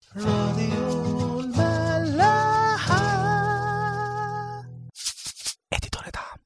راديو الملاحة اديتور دعم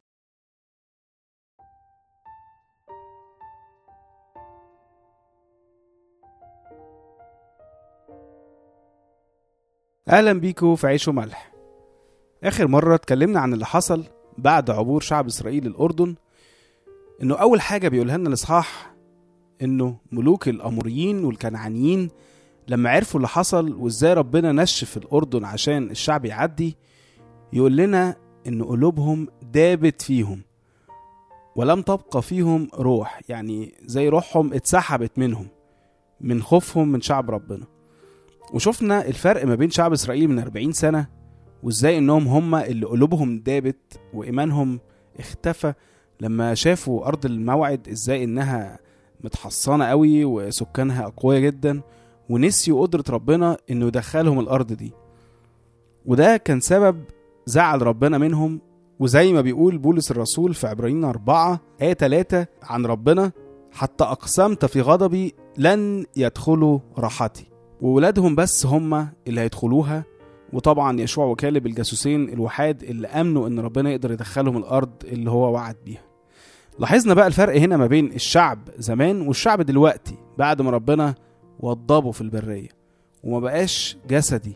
اهلا بيكم في عيش وملح اخر مره اتكلمنا عن اللي حصل بعد عبور شعب اسرائيل الاردن انه اول حاجه بيقولها لنا الاصحاح انه ملوك الاموريين والكنعانيين لما عرفوا اللي حصل وازاي ربنا نشف الاردن عشان الشعب يعدي يقول لنا ان قلوبهم دابت فيهم ولم تبقى فيهم روح يعني زي روحهم اتسحبت منهم من خوفهم من شعب ربنا وشفنا الفرق ما بين شعب اسرائيل من 40 سنه وازاي انهم هم اللي قلوبهم دابت وايمانهم اختفى لما شافوا ارض الموعد ازاي انها متحصنه قوي وسكانها اقوياء جدا ونسيوا قدره ربنا انه يدخلهم الارض دي وده كان سبب زعل ربنا منهم وزي ما بيقول بولس الرسول في عبرانيين أربعة آية 3 عن ربنا حتى أقسمت في غضبي لن يدخلوا راحتي وولادهم بس هم اللي هيدخلوها وطبعا يشوع وكالب الجاسوسين الوحاد اللي امنوا ان ربنا يقدر يدخلهم الارض اللي هو وعد بيها لاحظنا بقى الفرق هنا ما بين الشعب زمان والشعب دلوقتي بعد ما ربنا وضبه في البريه وما بقاش جسدي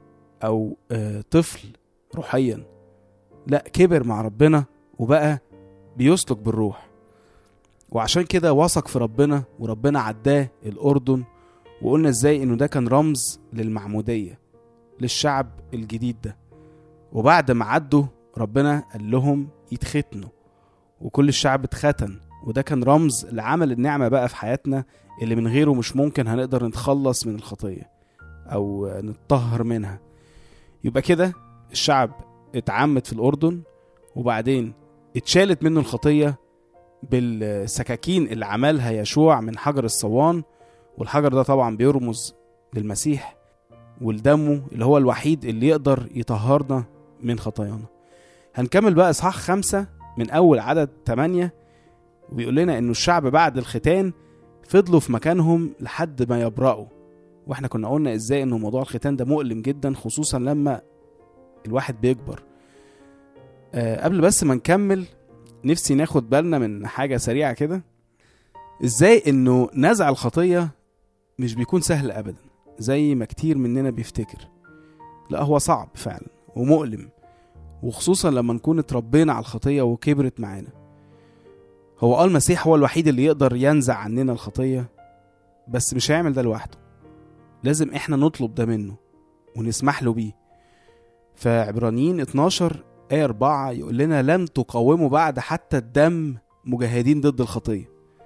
او آه، طفل روحيا لا كبر مع ربنا وبقى بيسلك بالروح وعشان كده وثق في ربنا وربنا عداه الاردن وقلنا ازاي انه ده كان رمز للمعموديه للشعب الجديد ده وبعد ما عدوا ربنا قال لهم يتختنوا وكل الشعب اتختن وده كان رمز لعمل النعمة بقى في حياتنا اللي من غيره مش ممكن هنقدر نتخلص من الخطية أو نتطهر منها يبقى كده الشعب اتعمد في الأردن وبعدين اتشالت منه الخطية بالسكاكين اللي عملها يشوع من حجر الصوان والحجر ده طبعا بيرمز للمسيح والدمه اللي هو الوحيد اللي يقدر يطهرنا من خطايانا هنكمل بقى اصحاح خمسة من اول عدد تمانية وبيقول لنا انه الشعب بعد الختان فضلوا في مكانهم لحد ما يبرأوا واحنا كنا قلنا ازاي انه موضوع الختان ده مؤلم جدا خصوصا لما الواحد بيكبر أه قبل بس ما نكمل نفسي ناخد بالنا من حاجة سريعة كده ازاي انه نزع الخطية مش بيكون سهل ابدا زي ما كتير مننا بيفتكر لا هو صعب فعلا ومؤلم وخصوصا لما نكون اتربينا على الخطية وكبرت معانا هو اه المسيح هو الوحيد اللي يقدر ينزع عننا الخطية بس مش هيعمل ده لوحده لازم احنا نطلب ده منه ونسمح له بيه فعبرانيين 12 آية 4 يقول لنا لن تقاوموا بعد حتى الدم مجاهدين ضد الخطية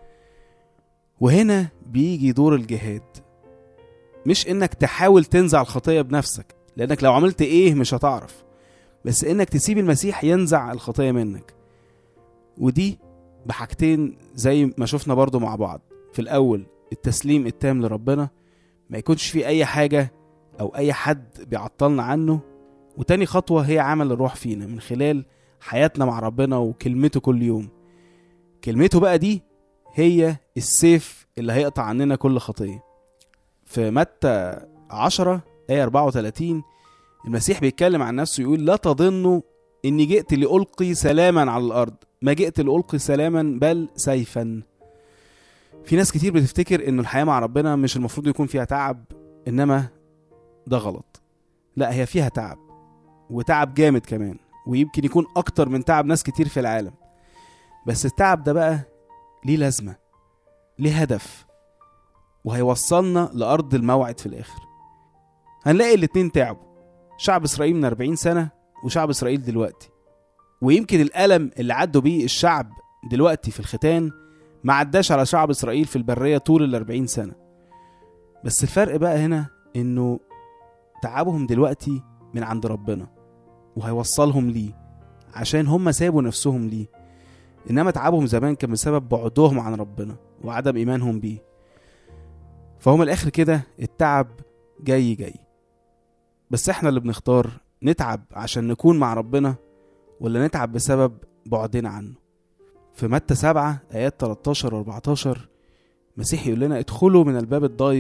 وهنا بيجي دور الجهاد مش انك تحاول تنزع الخطيه بنفسك لانك لو عملت ايه مش هتعرف بس انك تسيب المسيح ينزع الخطيه منك ودي بحاجتين زي ما شفنا برضو مع بعض في الاول التسليم التام لربنا ما يكونش في اي حاجه او اي حد بيعطلنا عنه وتاني خطوه هي عمل الروح فينا من خلال حياتنا مع ربنا وكلمته كل يوم كلمته بقى دي هي السيف اللي هيقطع عننا كل خطيه في متى 10 آية 34 المسيح بيتكلم عن نفسه يقول لا تظنوا إني جئت لألقي سلاما على الأرض ما جئت لألقي سلاما بل سيفا في ناس كتير بتفتكر إنه الحياة مع ربنا مش المفروض يكون فيها تعب إنما ده غلط لا هي فيها تعب وتعب جامد كمان ويمكن يكون أكتر من تعب ناس كتير في العالم بس التعب ده بقى ليه لازمة ليه هدف وهيوصلنا لأرض الموعد في الآخر هنلاقي الاتنين تعبوا شعب إسرائيل من 40 سنة وشعب إسرائيل دلوقتي ويمكن الألم اللي عدوا بيه الشعب دلوقتي في الختان ما عداش على شعب إسرائيل في البرية طول ال 40 سنة بس الفرق بقى هنا إنه تعبهم دلوقتي من عند ربنا وهيوصلهم ليه عشان هم سابوا نفسهم ليه إنما تعبهم زمان كان بسبب بعدهم عن ربنا وعدم إيمانهم بيه فهو من الاخر كده التعب جاي جاي بس احنا اللي بنختار نتعب عشان نكون مع ربنا ولا نتعب بسبب بعدنا عنه في متى سبعة آيات 13 و 14 المسيح يقول لنا ادخلوا من الباب الضيق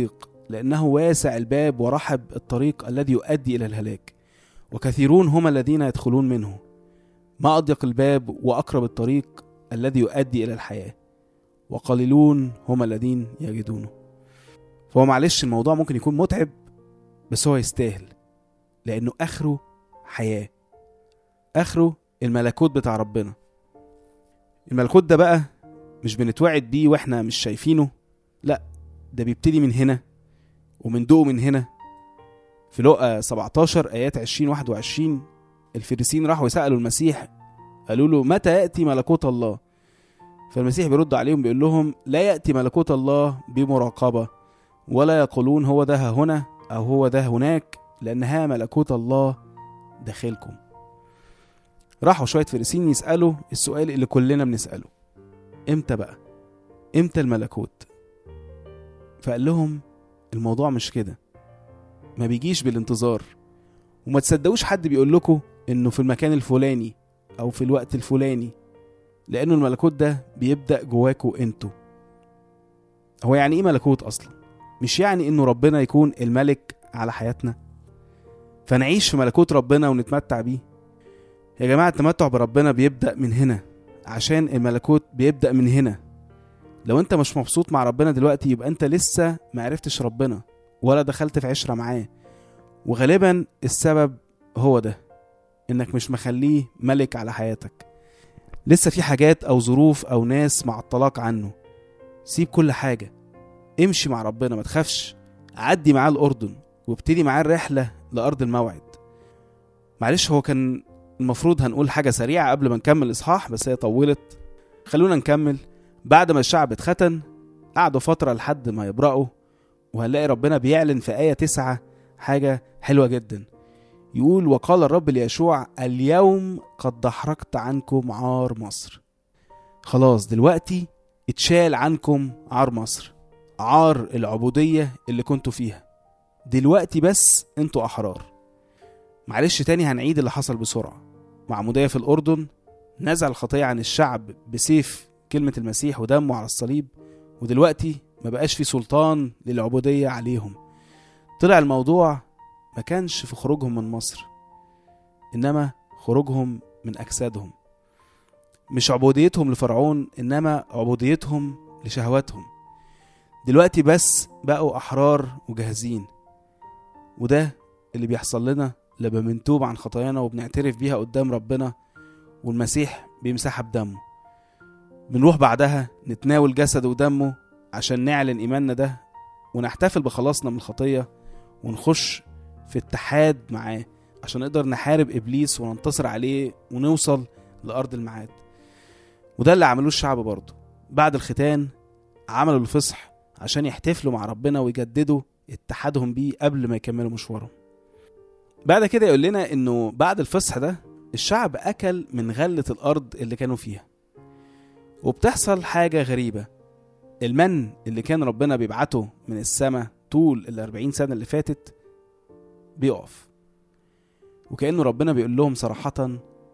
لأنه واسع الباب ورحب الطريق الذي يؤدي إلى الهلاك وكثيرون هم الذين يدخلون منه ما أضيق الباب وأقرب الطريق الذي يؤدي إلى الحياة وقليلون هم الذين يجدونه فهو معلش الموضوع ممكن يكون متعب بس هو يستاهل لأنه آخره حياة آخره الملكوت بتاع ربنا الملكوت ده بقى مش بنتوعد بيه واحنا مش شايفينه لا ده بيبتدي من هنا ومن دوقه من هنا في لقا 17 ايات 20 21 الفريسين راحوا يسالوا المسيح قالوا له متى ياتي ملكوت الله فالمسيح بيرد عليهم بيقول لهم لا ياتي ملكوت الله بمراقبه ولا يقولون هو ده ها هنا او هو ده هناك لانها ملكوت الله داخلكم راحوا شويه فريسين يسالوا السؤال اللي كلنا بنساله امتى بقى امتى الملكوت فقال لهم الموضوع مش كده ما بيجيش بالانتظار وما تصدقوش حد بيقول لكم انه في المكان الفلاني او في الوقت الفلاني لانه الملكوت ده بيبدا جواكوا انتوا هو يعني ايه ملكوت اصلا مش يعني انه ربنا يكون الملك على حياتنا فنعيش في ملكوت ربنا ونتمتع بيه يا جماعه التمتع بربنا بيبدا من هنا عشان الملكوت بيبدا من هنا لو انت مش مبسوط مع ربنا دلوقتي يبقى انت لسه ما عرفتش ربنا ولا دخلت في عشره معاه وغالبا السبب هو ده انك مش مخليه ملك على حياتك لسه في حاجات او ظروف او ناس معطلاك عنه سيب كل حاجه امشي مع ربنا ما تخافش عدي معاه الاردن وابتدي معاه الرحله لارض الموعد معلش هو كان المفروض هنقول حاجه سريعه قبل ما نكمل الاصحاح بس هي طولت خلونا نكمل بعد ما الشعب اتختن قعدوا فتره لحد ما يبرأوا وهنلاقي ربنا بيعلن في آية تسعة حاجة حلوة جدا يقول وقال الرب ليشوع اليوم قد دحرجت عنكم عار مصر خلاص دلوقتي اتشال عنكم عار مصر عار العبودية اللي كنتوا فيها دلوقتي بس انتوا أحرار معلش تاني هنعيد اللي حصل بسرعة معمودية في الأردن نزع الخطية عن الشعب بسيف كلمة المسيح ودمه على الصليب ودلوقتي ما بقاش في سلطان للعبودية عليهم طلع الموضوع ما كانش في خروجهم من مصر إنما خروجهم من أجسادهم مش عبوديتهم لفرعون إنما عبوديتهم لشهواتهم دلوقتي بس بقوا أحرار وجاهزين وده اللي بيحصل لنا لما بنتوب عن خطايانا وبنعترف بيها قدام ربنا والمسيح بيمسحها بدمه بنروح بعدها نتناول جسده ودمه عشان نعلن إيماننا ده ونحتفل بخلاصنا من الخطية ونخش في اتحاد معاه عشان نقدر نحارب إبليس وننتصر عليه ونوصل لأرض الميعاد وده اللي عملوه الشعب برضه بعد الختان عملوا الفصح عشان يحتفلوا مع ربنا ويجددوا اتحادهم بيه قبل ما يكملوا مشوارهم بعد كده يقول لنا انه بعد الفصح ده الشعب اكل من غلة الارض اللي كانوا فيها وبتحصل حاجة غريبة المن اللي كان ربنا بيبعته من السماء طول الأربعين سنة اللي فاتت بيقف وكأنه ربنا بيقول لهم صراحة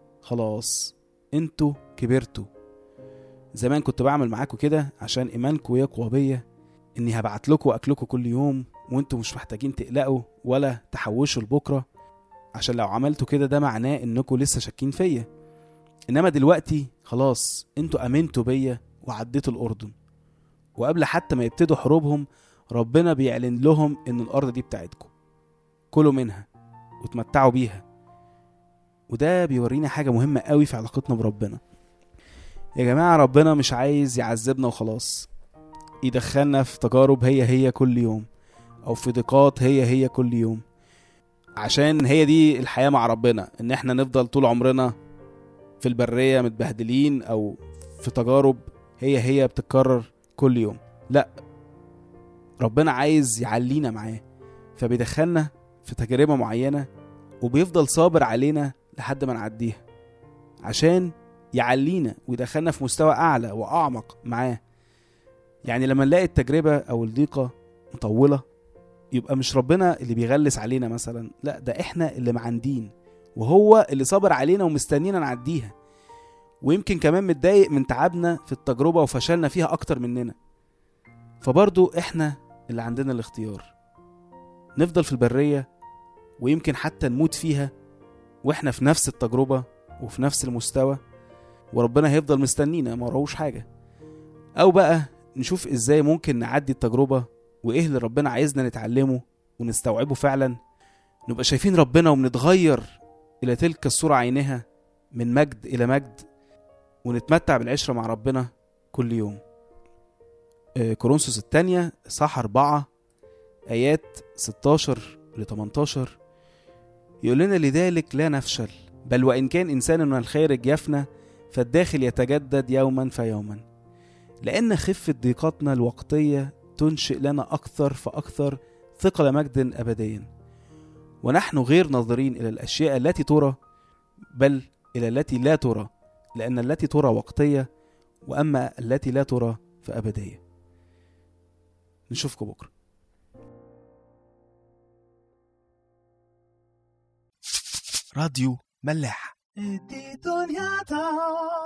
خلاص انتوا كبرتوا زمان كنت بعمل معاكم كده عشان ايمانكم يقوى بيا اني هبعت لكم اكلكم كل يوم وانتوا مش محتاجين تقلقوا ولا تحوشوا لبكره عشان لو عملتوا كده ده معناه انكم لسه شاكين فيا انما دلوقتي خلاص انتوا امنتوا بيا وعديتوا الاردن وقبل حتى ما يبتدوا حروبهم ربنا بيعلن لهم ان الارض دي بتاعتكم كلوا منها وتمتعوا بيها وده بيورينا حاجة مهمة قوي في علاقتنا بربنا يا جماعة ربنا مش عايز يعذبنا وخلاص يدخلنا في تجارب هي هي كل يوم أو في ضيقات هي هي كل يوم عشان هي دي الحياة مع ربنا إن احنا نفضل طول عمرنا في البرية متبهدلين أو في تجارب هي هي بتتكرر كل يوم لا ربنا عايز يعلينا معاه فبيدخلنا في تجربة معينة وبيفضل صابر علينا لحد ما نعديها عشان يعلينا ويدخلنا في مستوى أعلى وأعمق معاه يعني لما نلاقي التجربة أو الضيقة مطولة يبقى مش ربنا اللي بيغلس علينا مثلا لا ده احنا اللي معندين وهو اللي صابر علينا ومستنينا نعديها ويمكن كمان متضايق من تعبنا في التجربة وفشلنا فيها أكتر مننا فبرضو احنا اللي عندنا الاختيار نفضل في البرية ويمكن حتى نموت فيها واحنا في نفس التجربة وفي نفس المستوى وربنا هيفضل مستنينا ما وراهوش حاجة أو بقى نشوف ازاي ممكن نعدي التجربة وايه اللي ربنا عايزنا نتعلمه ونستوعبه فعلا نبقى شايفين ربنا وبنتغير إلى تلك الصورة عينها من مجد إلى مجد ونتمتع بالعشرة مع ربنا كل يوم آه، كورنثوس الثانية صح أربعة آيات 16 ل 18 يقول لنا لذلك لا نفشل بل وإن كان إنسان من الخارج يفنى فالداخل يتجدد يوما فيوما لأن خفة ضيقاتنا الوقتية تنشئ لنا أكثر فأكثر ثقل مجد أبديا ونحن غير ناظرين إلى الأشياء التي ترى بل إلى التي لا ترى لأن التي ترى وقتية وأما التي لا ترى فأبدية نشوفكم بكرة راديو ملاح دي دنيا تا